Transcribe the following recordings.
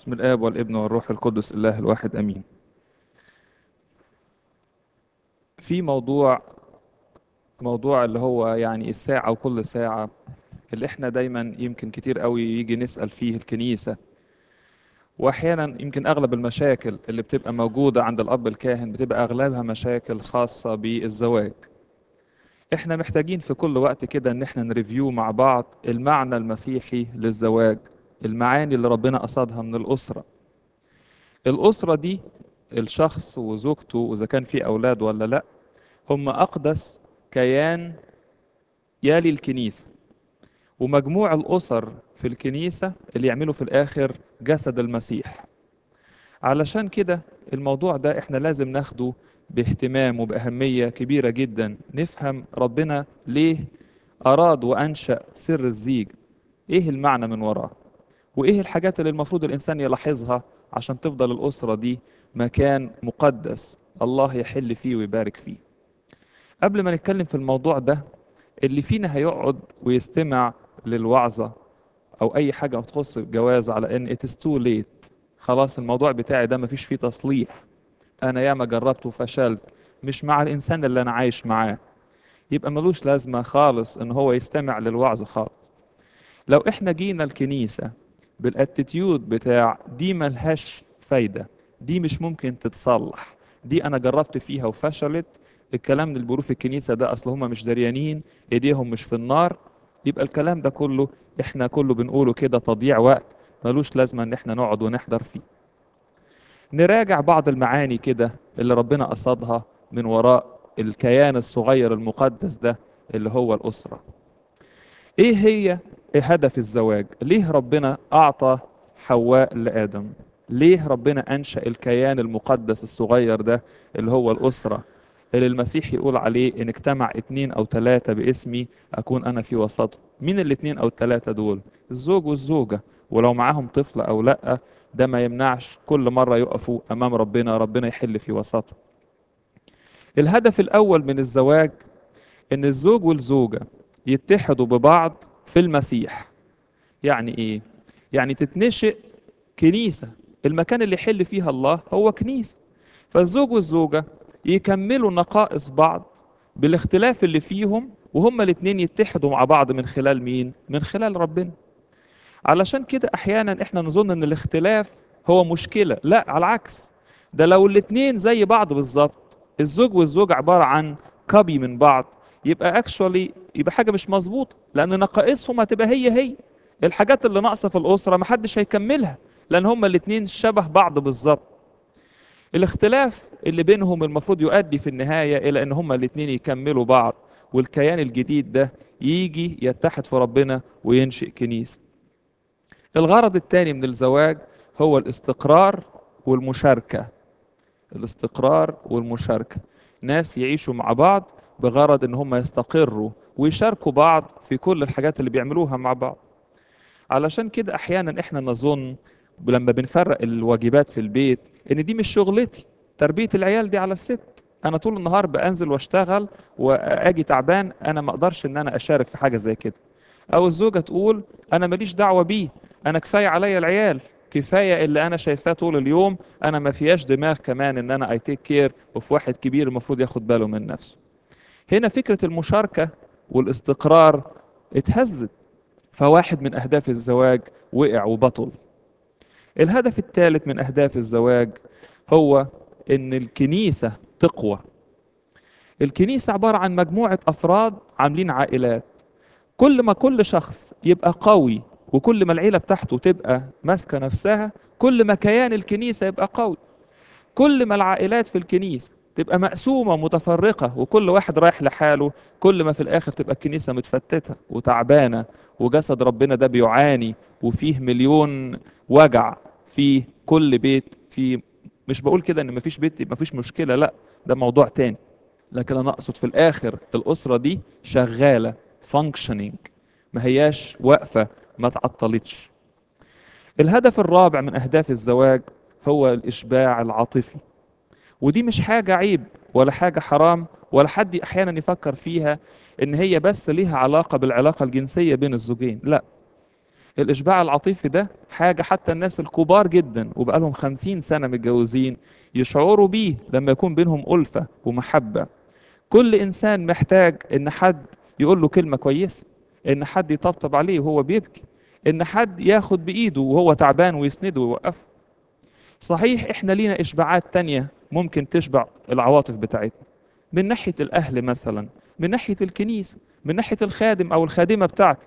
باسم الآب والابن والروح القدس الله الواحد أمين في موضوع موضوع اللي هو يعني الساعة وكل ساعة اللي احنا دايما يمكن كتير قوي يجي نسأل فيه الكنيسة واحيانا يمكن اغلب المشاكل اللي بتبقى موجودة عند الاب الكاهن بتبقى اغلبها مشاكل خاصة بالزواج احنا محتاجين في كل وقت كده ان احنا نريفيو مع بعض المعنى المسيحي للزواج المعاني اللي ربنا قصدها من الأسرة الأسرة دي الشخص وزوجته وإذا كان في أولاد ولا لأ هم أقدس كيان يالي الكنيسة ومجموع الأسر في الكنيسة اللي يعملوا في الآخر جسد المسيح علشان كده الموضوع ده احنا لازم ناخده باهتمام وبأهمية كبيرة جدا نفهم ربنا ليه أراد وأنشأ سر الزيج إيه المعنى من وراه وإيه الحاجات اللي المفروض الإنسان يلاحظها عشان تفضل الأسرة دي مكان مقدس الله يحل فيه ويبارك فيه قبل ما نتكلم في الموضوع ده اللي فينا هيقعد ويستمع للوعظة أو أي حاجة تخص الجواز على إن it is too late خلاص الموضوع بتاعي ده مفيش فيه تصليح أنا ياما جربت وفشلت مش مع الإنسان اللي أنا عايش معاه يبقى ملوش لازمة خالص إن هو يستمع للوعظ خالص لو إحنا جينا الكنيسة بالاتيتيود بتاع دي ملهاش فايدة دي مش ممكن تتصلح دي أنا جربت فيها وفشلت الكلام اللي بيقولوه في الكنيسة ده أصل هم مش دريانين إيديهم مش في النار يبقى الكلام ده كله إحنا كله بنقوله كده تضييع وقت ملوش لازمة إن إحنا نقعد ونحضر فيه نراجع بعض المعاني كده اللي ربنا قصدها من وراء الكيان الصغير المقدس ده اللي هو الأسرة إيه هي هدف الزواج ليه ربنا أعطى حواء لآدم ليه ربنا أنشأ الكيان المقدس الصغير ده اللي هو الأسرة اللي المسيح يقول عليه إن اجتمع اتنين أو تلاتة باسمي أكون أنا في وسطهم مين الاتنين أو التلاتة دول الزوج والزوجة ولو معاهم طفل أو لأ ده ما يمنعش كل مرة يقفوا أمام ربنا ربنا يحل في وسطهم الهدف الأول من الزواج إن الزوج والزوجة يتحدوا ببعض في المسيح يعني إيه؟ يعني تتنشئ كنيسة المكان اللي يحل فيها الله هو كنيسة فالزوج والزوجة يكملوا نقائص بعض بالاختلاف اللي فيهم وهما الاتنين يتحدوا مع بعض من خلال مين؟ من خلال ربنا علشان كده احيانا احنا نظن ان الاختلاف هو مشكلة لا على العكس ده لو الاتنين زي بعض بالظبط الزوج والزوج عبارة عن كوبي من بعض يبقى اكشولي يبقى حاجة مش مظبوطة لان نقائصهم هتبقى هي هي الحاجات اللي ناقصة في الأسرة محدش هيكملها لان هما الاتنين شبه بعض بالظبط الاختلاف اللي بينهم المفروض يؤدي في النهاية إلى أن هما الاتنين يكملوا بعض والكيان الجديد ده يجي يتحد في ربنا وينشئ كنيسة الغرض الثاني من الزواج هو الاستقرار والمشاركة الاستقرار والمشاركة ناس يعيشوا مع بعض بغرض ان هم يستقروا ويشاركوا بعض في كل الحاجات اللي بيعملوها مع بعض علشان كده احيانا احنا نظن لما بنفرق الواجبات في البيت ان دي مش شغلتي تربية العيال دي على الست انا طول النهار بانزل واشتغل واجي تعبان انا ما اقدرش ان انا اشارك في حاجة زي كده او الزوجة تقول انا ماليش دعوة بيه انا كفاية عليا العيال كفاية اللي انا شايفاه طول اليوم انا ما فيهاش دماغ كمان ان انا اي تيك كير وفي واحد كبير المفروض ياخد باله من نفسه هنا فكرة المشاركة والاستقرار اتهزت فواحد من اهداف الزواج وقع وبطل الهدف الثالث من اهداف الزواج هو ان الكنيسة تقوى الكنيسة عبارة عن مجموعة افراد عاملين عائلات كل ما كل شخص يبقى قوي وكل ما العيلة بتاعته تبقى ماسكة نفسها كل ما كيان الكنيسة يبقى قوي كل ما العائلات في الكنيسة تبقى مقسومة متفرقة وكل واحد رايح لحاله كل ما في الآخر تبقى الكنيسة متفتتة وتعبانة وجسد ربنا ده بيعاني وفيه مليون وجع في كل بيت في مش بقول كده ان مفيش بيت مفيش مشكلة لا ده موضوع تاني لكن انا اقصد في الاخر الاسرة دي شغالة functioning ما هياش واقفة ما تعطلتش الهدف الرابع من أهداف الزواج هو الإشباع العاطفي ودي مش حاجة عيب ولا حاجة حرام ولا حد أحيانا يفكر فيها إن هي بس ليها علاقة بالعلاقة الجنسية بين الزوجين لا الإشباع العاطفي ده حاجة حتى الناس الكبار جدا وبقالهم خمسين سنة متجوزين يشعروا بيه لما يكون بينهم ألفة ومحبة كل إنسان محتاج إن حد يقول له كلمة كويسة إن حد يطبطب عليه وهو بيبكي إن حد ياخد بإيده وهو تعبان ويسنده ويوقفه صحيح إحنا لينا إشباعات تانية ممكن تشبع العواطف بتاعتنا من ناحية الأهل مثلا من ناحية الكنيسة من ناحية الخادم أو الخادمة بتاعتي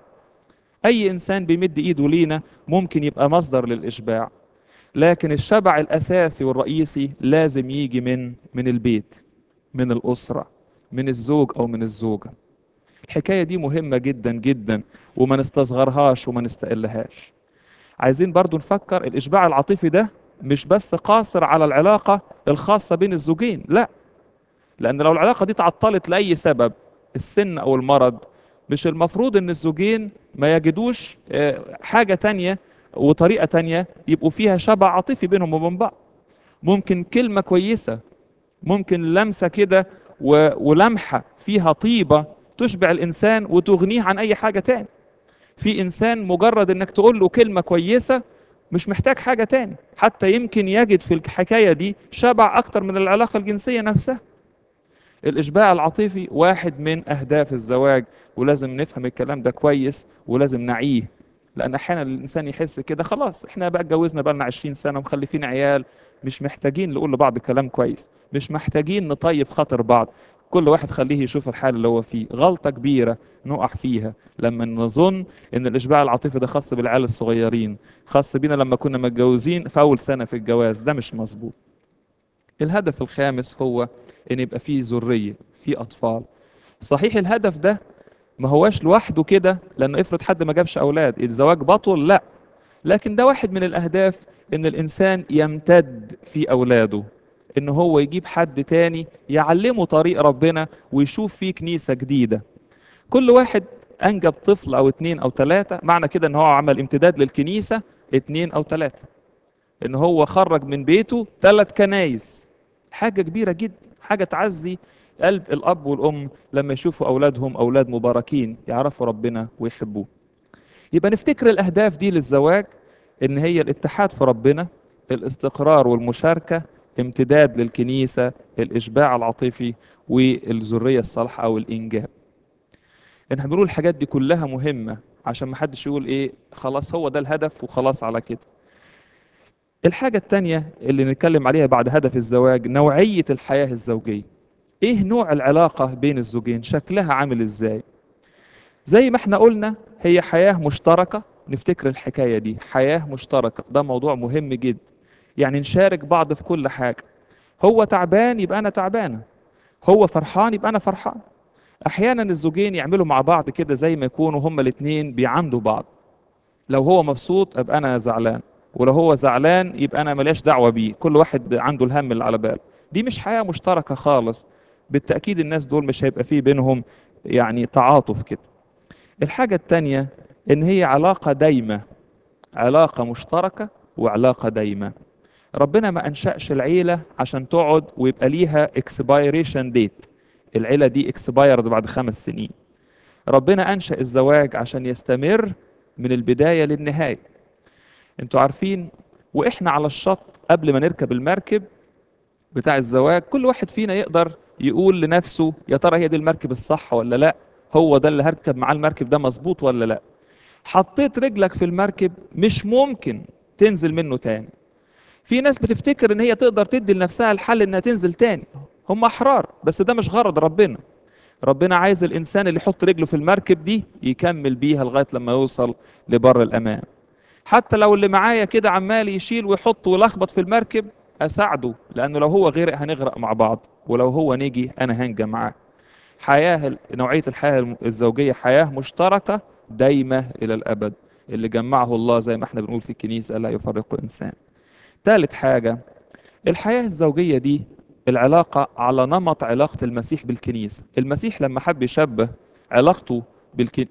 أي إنسان بيمد إيده لينا ممكن يبقى مصدر للإشباع لكن الشبع الأساسي والرئيسي لازم يجي من من البيت من الأسرة من الزوج أو من الزوجة الحكاية دي مهمة جدا جدا وما نستصغرهاش وما نستقلهاش عايزين برضو نفكر الإشباع العاطفي ده مش بس قاصر على العلاقة الخاصة بين الزوجين لا لأن لو العلاقة دي تعطلت لأي سبب السن أو المرض مش المفروض ان الزوجين ما يجدوش حاجة تانية وطريقة تانية يبقوا فيها شبع عاطفي بينهم وبين بعض ممكن كلمة كويسة ممكن لمسة كده ولمحة فيها طيبة تشبع الإنسان وتغنيه عن أي حاجة تاني في إنسان مجرد إنك تقول له كلمة كويسة مش محتاج حاجة تاني حتى يمكن يجد في الحكاية دي شبع أكتر من العلاقة الجنسية نفسها الإشباع العاطفي واحد من أهداف الزواج ولازم نفهم الكلام ده كويس ولازم نعيه لأن أحيانا الإنسان يحس كده خلاص إحنا بقى اتجوزنا بقى لنا 20 سنة ومخلفين عيال مش محتاجين نقول لبعض كلام كويس مش محتاجين نطيب خاطر بعض كل واحد خليه يشوف الحال اللي هو فيه غلطة كبيرة نقع فيها لما نظن ان الاشباع العاطفي ده خاص بالعيال الصغيرين خاص بينا لما كنا متجوزين في اول سنة في الجواز ده مش مظبوط الهدف الخامس هو ان يبقى فيه ذريه فيه اطفال صحيح الهدف ده ما هواش لوحده كده لانه افرض حد ما جابش اولاد الزواج بطل لا لكن ده واحد من الاهداف ان الانسان يمتد في اولاده ان هو يجيب حد تاني يعلمه طريق ربنا ويشوف فيه كنيسه جديده كل واحد انجب طفل او اتنين او تلاته معنى كده ان هو عمل امتداد للكنيسه اتنين او تلاته ان هو خرج من بيته ثلاث كنايس حاجة كبيرة جدا حاجة تعزي قلب الأب والأم لما يشوفوا أولادهم أولاد مباركين يعرفوا ربنا ويحبوه يبقى نفتكر الأهداف دي للزواج إن هي الاتحاد في ربنا الاستقرار والمشاركة امتداد للكنيسة الإشباع العاطفي والذرية الصالحة أو الإنجاب احنا بنقول الحاجات دي كلها مهمة عشان ما حدش يقول ايه خلاص هو ده الهدف وخلاص على كده الحاجة التانية اللي نتكلم عليها بعد هدف الزواج نوعية الحياة الزوجية ايه نوع العلاقة بين الزوجين شكلها عامل ازاي زي ما احنا قلنا هي حياة مشتركة نفتكر الحكاية دي حياة مشتركة ده موضوع مهم جدا يعني نشارك بعض في كل حاجة هو تعبان يبقى أنا تعبانة هو فرحان يبقى أنا فرحان أحيانا الزوجين يعملوا مع بعض كده زي ما يكونوا هما الاتنين بيعاندوا بعض لو هو مبسوط أبقى أنا زعلان ولو هو زعلان يبقى انا ملياش دعوه بيه كل واحد عنده الهم اللي على باله دي مش حياه مشتركه خالص بالتاكيد الناس دول مش هيبقى فيه بينهم يعني تعاطف كده الحاجه التانية ان هي علاقه دايمه علاقه مشتركه وعلاقه دايمه ربنا ما انشاش العيله عشان تقعد ويبقى ليها اكسبايريشن ديت العيله دي اكسبايرد بعد خمس سنين ربنا انشا الزواج عشان يستمر من البدايه للنهايه انتوا عارفين واحنا على الشط قبل ما نركب المركب بتاع الزواج كل واحد فينا يقدر يقول لنفسه يا ترى هي دي المركب الصح ولا لا هو ده اللي هركب معاه المركب ده مظبوط ولا لا حطيت رجلك في المركب مش ممكن تنزل منه تاني في ناس بتفتكر ان هي تقدر تدي لنفسها الحل انها تنزل تاني هم احرار بس ده مش غرض ربنا ربنا عايز الانسان اللي يحط رجله في المركب دي يكمل بيها لغايه لما يوصل لبر الامان حتى لو اللي معايا كده عمال يشيل ويحط ويلخبط في المركب اساعده لانه لو هو غرق هنغرق مع بعض ولو هو نجي انا هنجى معاه حياه نوعيه الحياه الزوجيه حياه مشتركه دايمه الى الابد اللي جمعه الله زي ما احنا بنقول في الكنيسه لا يفرق انسان ثالث حاجه الحياه الزوجيه دي العلاقه على نمط علاقه المسيح بالكنيسه المسيح لما حب يشبه علاقته بالك...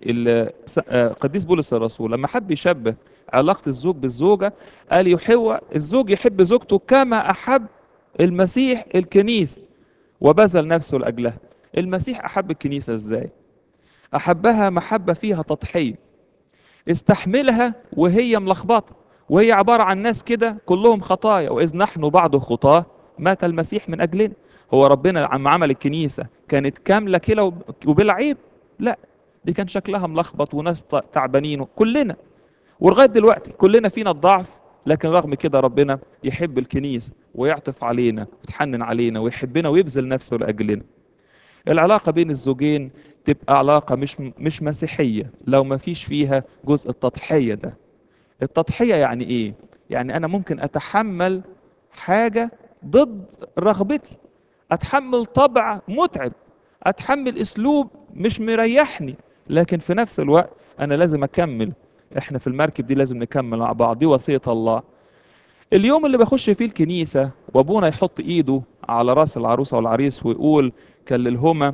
قديس بولس الرسول لما حب يشبه علاقة الزوج بالزوجة قال يحب الزوج يحب زوجته كما أحب المسيح الكنيسة وبذل نفسه لأجلها المسيح أحب الكنيسة إزاي أحبها محبة فيها تضحية استحملها وهي ملخبطة وهي عبارة عن ناس كده كلهم خطايا وإذ نحن بعد خطاة مات المسيح من أجلنا هو ربنا عم عمل الكنيسة كانت كاملة كده وب- وبلا عيب لا دي كان شكلها ملخبط وناس ط- تعبانين كلنا ولغاية دلوقتي كلنا فينا الضعف لكن رغم كده ربنا يحب الكنيسة ويعطف علينا ويتحنن علينا ويحبنا ويبذل نفسه لأجلنا العلاقة بين الزوجين تبقى علاقة مش مش مسيحية لو ما فيش فيها جزء التضحية ده التضحية يعني ايه؟ يعني انا ممكن اتحمل حاجة ضد رغبتي اتحمل طبع متعب اتحمل اسلوب مش مريحني لكن في نفس الوقت انا لازم اكمل احنا في المركب دي لازم نكمل مع بعض دي وصية الله اليوم اللي بخش فيه الكنيسة وابونا يحط ايده على راس العروسة والعريس ويقول كللهما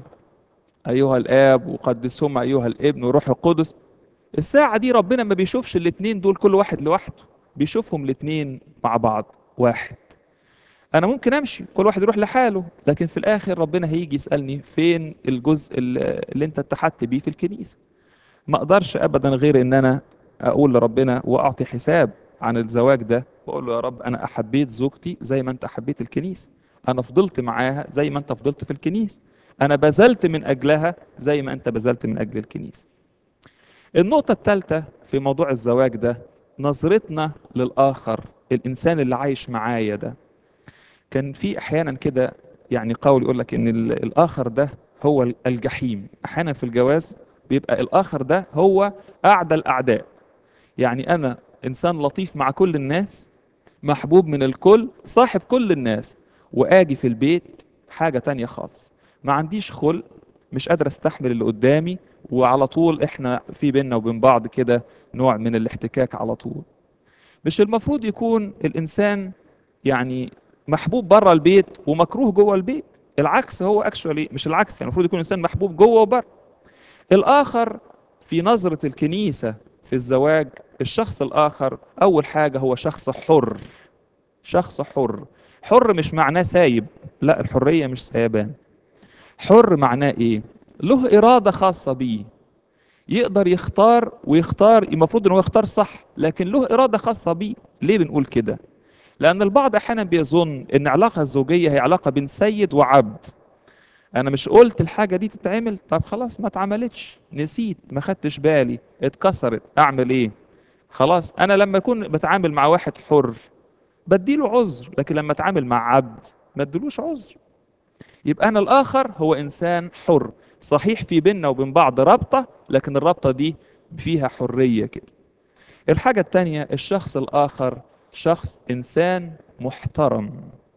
ايها الاب وقدسهما ايها الابن وروح القدس الساعة دي ربنا ما بيشوفش الاتنين دول كل واحد لوحده بيشوفهم الاتنين مع بعض واحد انا ممكن امشي كل واحد يروح لحاله لكن في الاخر ربنا هيجي يسألني فين الجزء اللي اللي انت اتحدت بيه في الكنيسة ما اقدرش ابدا غير ان انا اقول لربنا واعطي حساب عن الزواج ده واقول له يا رب انا احبيت زوجتي زي ما انت حبيت الكنيسة انا فضلت معاها زي ما انت فضلت في الكنيسة انا بذلت من اجلها زي ما انت بذلت من اجل الكنيسة النقطة الثالثة في موضوع الزواج ده نظرتنا للآخر الإنسان اللي عايش معايا ده كان في أحيانا كده يعني قول يقول لك إن ال- الآخر ده هو الجحيم أحيانا في الجواز بيبقى الآخر ده هو أعدى الأعداء يعني أنا إنسان لطيف مع كل الناس محبوب من الكل صاحب كل الناس وآجي في البيت حاجة تانية خالص ما عنديش خلق مش قادر استحمل اللي قدامي وعلى طول احنا في بيننا وبين بعض كده نوع من الاحتكاك على طول مش المفروض يكون الانسان يعني محبوب بره البيت ومكروه جوه البيت العكس هو اكشولي مش العكس يعني المفروض يكون الانسان محبوب جوه وبره الاخر في نظرة الكنيسة في الزواج الشخص الاخر اول حاجة هو شخص حر شخص حر حر مش معناه سايب لا الحرية مش سيبان حر معناه ايه له إرادة خاصة بيه يقدر يختار ويختار المفروض انه يختار صح لكن له إرادة خاصة بيه ليه بنقول كده لأن البعض أحيانا بيظن إن العلاقة الزوجية هي علاقة بين سيد وعبد أنا مش قلت الحاجة دي تتعمل طب خلاص ما اتعملتش نسيت ما خدتش بالي اتكسرت أعمل إيه خلاص أنا لما أكون بتعامل مع واحد حر بديله عذر لكن لما أتعامل مع عبد ما ادلوش عذر يبقى أنا الآخر هو إنسان حر صحيح في بيننا وبين بعض رابطة لكن الرابطة دي فيها حرية كده الحاجة التانية الشخص الآخر شخص إنسان محترم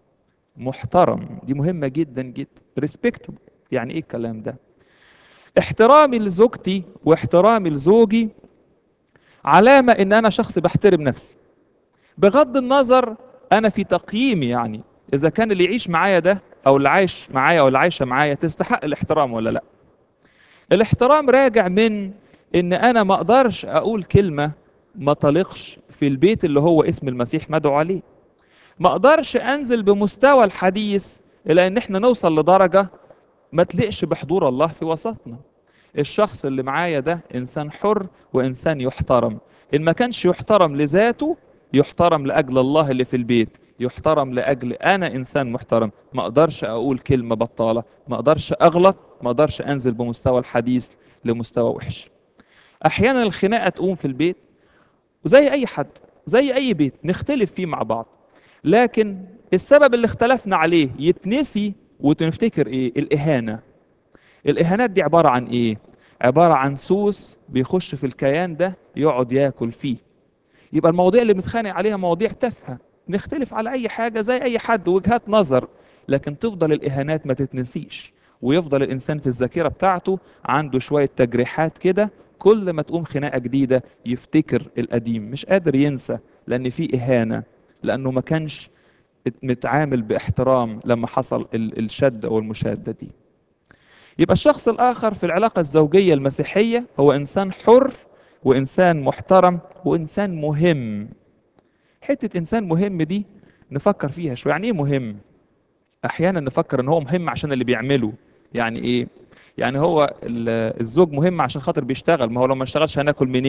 محترم دي مهمة جدا جدا respectable يعني إيه الكلام ده احترامي لزوجتي واحترامي لزوجي علامة إن أنا شخص بحترم نفسي بغض النظر أنا في تقييمي يعني إذا كان اللي يعيش معايا ده أو اللي عايش معايا أو اللي عايشة معايا تستحق الاحترام ولا لأ الاحترام راجع من إن أنا ما أقدرش أقول كلمة ما تليقش في البيت اللي هو اسم المسيح مدعو عليه ما أقدرش أنزل بمستوى الحديث إلى إن إحنا نوصل لدرجة ما تليقش بحضور الله في وسطنا الشخص اللي معايا ده إنسان حر وإنسان يحترم إن ما كانش يحترم لذاته يحترم لأجل الله اللي في البيت يحترم لأجل أنا إنسان محترم ما أقدرش أقول كلمة بطالة ما أقدرش أغلط ما أقدرش أنزل بمستوى الحديث لمستوى وحش أحيانا الخناقة تقوم في البيت وزي أي حد زي أي بيت نختلف فيه مع بعض لكن السبب اللي اختلفنا عليه يتنسي وتفتكر إيه الإهانة الإهانات دي عبارة عن إيه عبارة عن سوس بيخش في الكيان ده يقعد ياكل فيه يبقى المواضيع اللي بنتخانق عليها مواضيع تافهه نختلف على اي حاجه زي اي حد وجهات نظر لكن تفضل الاهانات ما تتنسيش ويفضل الانسان في الذاكره بتاعته عنده شويه تجريحات كده كل ما تقوم خناقه جديده يفتكر القديم مش قادر ينسى لان في اهانه لانه ما كانش متعامل باحترام لما حصل ال- الشد او المشاده دي يبقى الشخص الاخر في العلاقه الزوجيه المسيحيه هو انسان حر وانسان محترم وانسان مهم حته انسان مهم دي نفكر فيها شويه يعني ايه مهم احيانا نفكر ان هو مهم عشان اللي بيعمله يعني ايه يعني هو ال- الزوج مهم عشان خاطر بيشتغل ما هو لو ما اشتغلش هناكل منين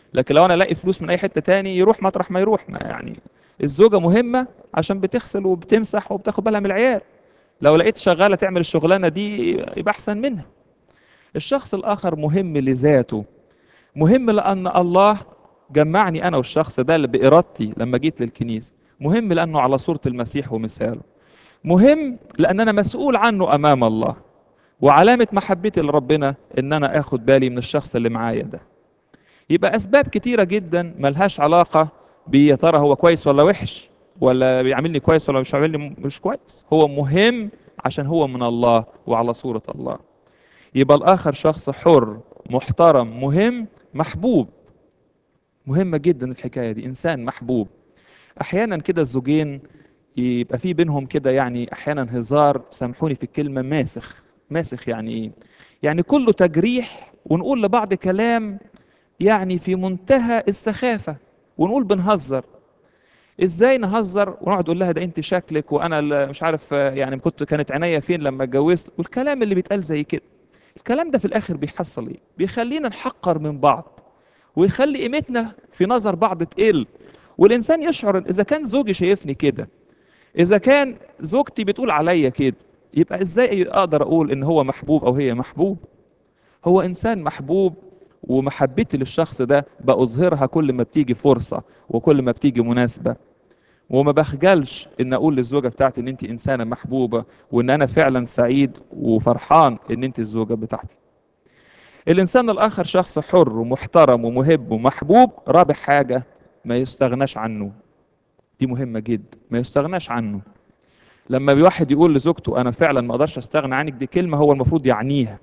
لكن لو انا الاقي فلوس من اي حته تاني يروح مطرح ما يروح ما يعني الزوجه مهمه عشان بتغسل وبتمسح وبتاخد بالها من العيال لو لقيت شغاله تعمل الشغلانه دي يبقى احسن منها الشخص الاخر مهم لذاته مهم لان الله جمعني انا والشخص ده اللي بارادتي لما جيت للكنيسه مهم لانه على صوره المسيح ومثاله مهم لان انا مسؤول عنه امام الله وعلامه محبتي لربنا ان انا اخد بالي من الشخص اللي معايا ده يبقى اسباب كتيره جدا ملهاش علاقه بيا ترى هو كويس ولا وحش ولا بيعاملني كويس ولا مش عاملني مش كويس هو مهم عشان هو من الله وعلى صوره الله يبقى الاخر شخص حر محترم مهم محبوب مهمة جدا الحكاية دي إنسان محبوب أحيانا كده الزوجين يبقى في بينهم كده يعني أحيانا هزار سامحوني في الكلمة ماسخ ماسخ يعني إيه؟ يعني كله تجريح ونقول لبعض كلام يعني في منتهى السخافة ونقول بنهزر ازاي نهزر ونقعد نقول لها ده انت شكلك وانا ال- مش عارف آه، يعني كنت كانت عينيا فين لما اتجوزت والكلام اللي بيتقال زي كده الكلام ده في الاخر بيحصل ايه بيخلينا نحقر من بعض ويخلي قيمتنا في نظر بعض تقل والانسان يشعر إن اذا كان زوجي شايفني كده اذا كان زوجتي بتقول عليا كده يبقى ازاي اقدر اقول ان هو محبوب او هي محبوب هو انسان محبوب ومحبتي للشخص ده بأظهرها كل ما بتيجي فرصة وكل ما بتيجي مناسبة وما بخجلش ان اقول للزوجة بتاعتي ان انت انسانة محبوبة وان انا فعلا سعيد وفرحان ان انت الزوجة بتاعتي الانسان الاخر شخص حر ومحترم ومهب ومحبوب رابع حاجة ما يستغناش عنه دي مهمة جدا ما يستغناش عنه لما واحد يقول لزوجته انا فعلا ما اقدرش استغنى عنك دي كلمة هو المفروض يعنيها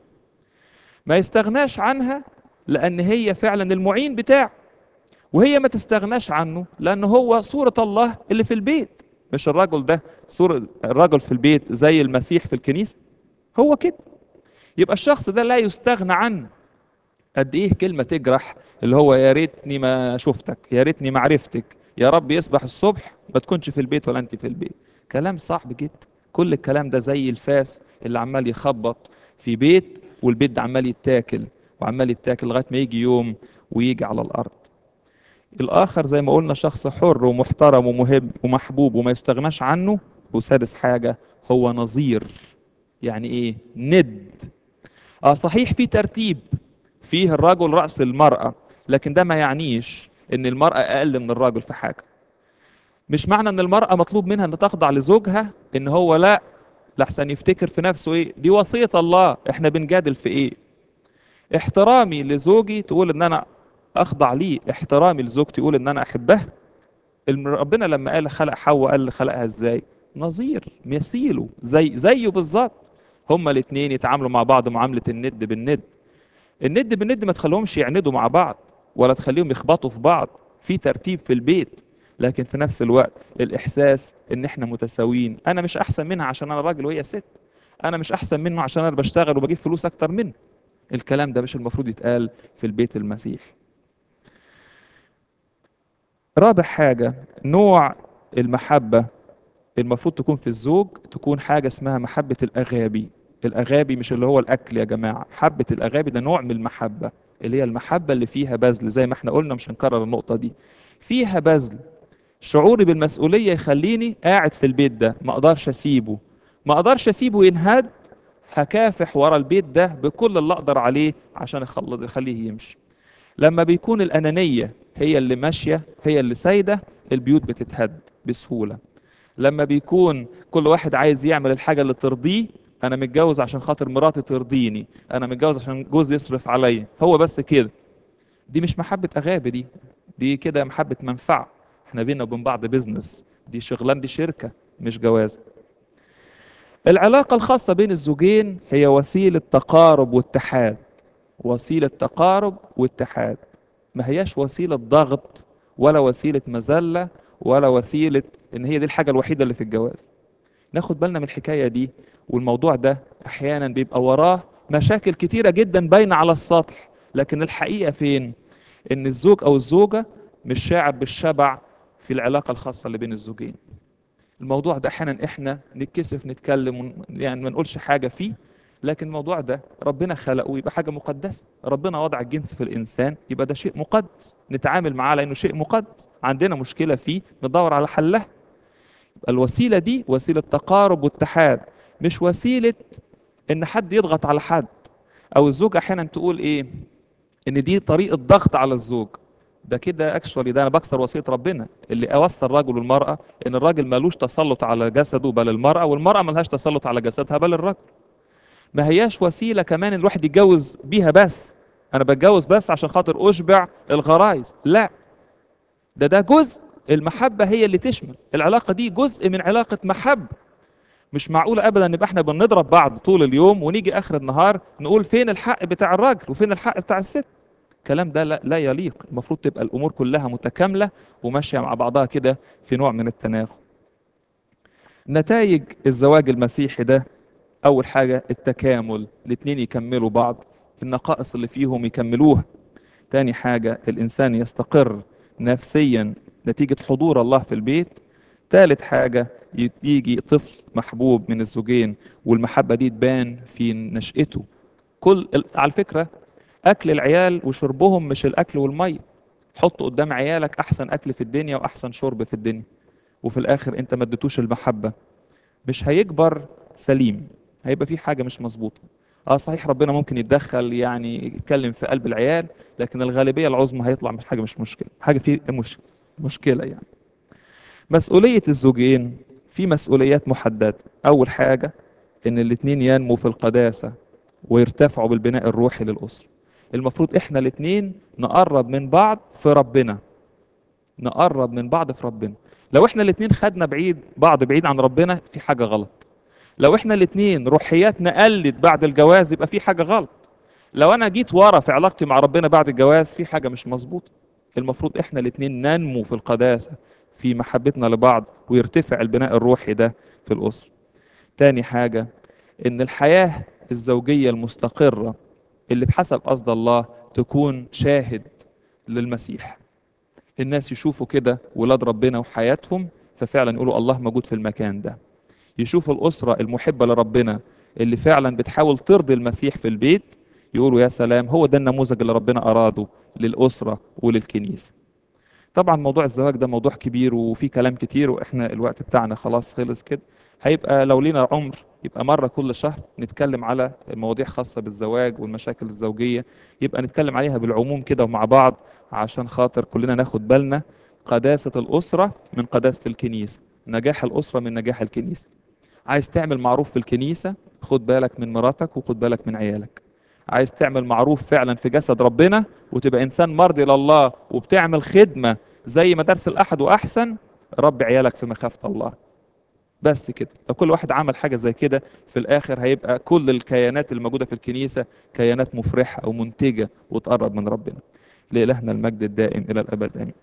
ما يستغناش عنها لان هي فعلا المعين بتاعه وهي ما تستغناش عنه لان هو صورة الله اللي في البيت مش الرجل ده صورة الرجل في البيت زي المسيح في الكنيسة هو كده يبقى الشخص ده لا يستغنى عنه قد ايه كلمة تجرح اللي هو يا ريتني ما شفتك يا ريتني ما عرفتك يا رب يصبح الصبح ما تكونش في البيت ولا انت في البيت كلام صعب جدا كل الكلام ده زي الفاس اللي عمال يخبط في بيت والبيت ده عمال يتاكل وعمال يتاكل لغايه ما يجي يوم ويجي على الارض الاخر زي ما قلنا شخص حر ومحترم ومهم ومحبوب وما يستغناش عنه وسادس حاجه هو نظير يعني ايه ند اه صحيح في ترتيب فيه الرجل راس المراه لكن ده ما يعنيش ان المراه اقل من الرجل في حاجه مش معنى ان المراه مطلوب منها ان تخضع لزوجها ان هو لا لحسن يفتكر في نفسه ايه دي وصيه الله احنا بنجادل في ايه احترامي لزوجي تقول ان انا اخضع ليه احترامي لزوجتي يقول ان انا احبها الم- ربنا لما قال خلق حواء قال خلقها ازاي نظير مثيله زي زيه بالظبط هما الاثنين يتعاملوا مع بعض معامله الند بالند الند بالند ما تخليهمش يعندوا مع بعض ولا تخليهم يخبطوا في بعض في ترتيب في البيت لكن في نفس الوقت الاحساس ان احنا متساويين انا مش احسن منها عشان انا راجل وهي ست انا مش احسن منه عشان انا بشتغل وبجيب فلوس اكتر منه الكلام ده مش المفروض يتقال في البيت المسيح رابع حاجة نوع المحبة المفروض تكون في الزوج تكون حاجة اسمها محبة الأغابي الأغابي مش اللي هو الأكل يا جماعة حبة الأغابي ده نوع من المحبة اللي هي المحبة اللي فيها بذل زي ما احنا قلنا مش هنكرر النقطة دي فيها بذل شعوري بالمسؤولية يخليني قاعد في البيت ده ما اقدرش اسيبه ما اقدرش اسيبه ينهد هكافح ورا البيت ده بكل اللي اقدر عليه عشان أخل- اخليه يمشي لما بيكون الأنانية هي اللي ماشية هي اللي سايدة البيوت بتتهد بسهولة لما بيكون كل واحد عايز يعمل الحاجة اللي ترضيه أنا متجوز عشان خاطر مراتي ترضيني أنا متجوز عشان جوزي يصرف عليا هو بس كده دي مش محبة أغابة دي دي كده محبة منفعة احنا بينا وبين بعض بيزنس دي شغلان دي شركة مش جواز العلاقة الخاصة بين الزوجين هي وسيلة تقارب واتحاد وسيلة تقارب واتحاد ما هياش وسيلة ضغط ولا وسيلة مذلة ولا وسيلة ان هي دي الحاجة الوحيدة اللي في الجواز ناخد بالنا من الحكاية دي والموضوع ده احيانا بيبقى وراه مشاكل كتيرة جدا باينة على السطح لكن الحقيقة فين ان الزوج او الزوجة مش شاعر بالشبع في العلاقة الخاصة اللي بين الزوجين الموضوع ده احيانا احنا نتكسف نتكلم ون- يعني ما نقولش حاجة فيه لكن الموضوع ده ربنا خلقه يبقى حاجة مقدسة ربنا وضع الجنس في الإنسان يبقى ده شيء مقدس نتعامل معاه لأنه شيء مقدس عندنا مشكلة فيه ندور على حلها يبقى الوسيلة دي وسيلة تقارب واتحاد مش وسيلة إن حد يضغط على حد أو الزوج أحيانا تقول إيه إن دي طريقة ضغط على الزوج ده كده اكشولي ده انا بكسر وصيه ربنا اللي اوصى الرجل والمراه ان الراجل مالوش تسلط على جسده بل المراه والمراه ملهاش تسلط على جسدها بل الرجل ما هياش وسيله كمان الواحد يتجوز بيها بس انا بتجوز بس عشان خاطر اشبع الغرايز لا ده ده جزء المحبه هي اللي تشمل العلاقه دي جزء من علاقه محبه مش معقولة أبدا نبقى احنا بنضرب بعض طول اليوم ونيجي آخر النهار نقول فين الحق بتاع الراجل وفين الحق بتاع الست الكلام ده لا, لا يليق المفروض تبقى الامور كلها متكامله وماشيه مع بعضها كده في نوع من التناغم نتائج الزواج المسيحي ده اول حاجه التكامل الاثنين يكملوا بعض النقائص اللي فيهم يكملوها تاني حاجه الانسان يستقر نفسيا نتيجه حضور الله في البيت ثالث حاجه يجي طفل محبوب من الزوجين والمحبه دي تبان في نشأته كل على فكره اكل العيال وشربهم مش الاكل والميه حط قدام عيالك احسن اكل في الدنيا واحسن شرب في الدنيا وفي الاخر انت ما اديتوش المحبه مش هيكبر سليم هيبقى في حاجه مش مظبوطه اه صحيح ربنا ممكن يتدخل يعني يتكلم في قلب العيال لكن الغالبيه العظمى هيطلع من حاجه مش مشكله حاجه في مش مشكله يعني مسؤوليه الزوجين في مسؤوليات محدده اول حاجه ان الاثنين ينمو في القداسه ويرتفعوا بالبناء الروحي للاسره المفروض احنا الاثنين نقرب من بعض في ربنا نقرب من بعض في ربنا لو احنا الاثنين خدنا بعيد بعض بعيد عن ربنا في حاجة غلط لو احنا الاثنين روحياتنا قلت بعد الجواز يبقى في حاجة غلط لو انا جيت ورا في علاقتي مع ربنا بعد الجواز في حاجة مش مظبوطة المفروض احنا الاثنين ننمو في القداسة في محبتنا لبعض ويرتفع البناء الروحي ده في الأسرة تاني حاجة ان الحياة الزوجية المستقرة اللي بحسب قصد الله تكون شاهد للمسيح الناس يشوفوا كده ولاد ربنا وحياتهم ففعلا يقولوا الله موجود في المكان ده يشوفوا الأسرة المحبة لربنا اللي فعلا بتحاول ترضي المسيح في البيت يقولوا يا سلام هو ده النموذج اللي ربنا أراده للأسرة وللكنيسة طبعا موضوع الزواج ده موضوع كبير وفيه كلام كتير واحنا الوقت بتاعنا خلاص خلص كده هيبقى لو لينا عمر يبقى مرة كل شهر نتكلم على مواضيع خاصة بالزواج والمشاكل الزوجية يبقى نتكلم عليها بالعموم كده ومع بعض عشان خاطر كلنا ناخد بالنا قداسة الأسرة من قداسة الكنيسة نجاح الأسرة من نجاح الكنيسة عايز تعمل معروف في الكنيسة خد بالك من مراتك وخد بالك من عيالك عايز تعمل معروف فعلا في جسد ربنا وتبقى إنسان مرضي لله وبتعمل خدمة زي مدارس الأحد وأحسن رب عيالك في مخافة الله بس كده لو كل واحد عمل حاجة زي كده في الآخر هيبقى كل الكيانات الموجودة في الكنيسة كيانات مفرحة أو منتجة وتقرب من ربنا لإلهنا المجد الدائم إلى الأبد آمين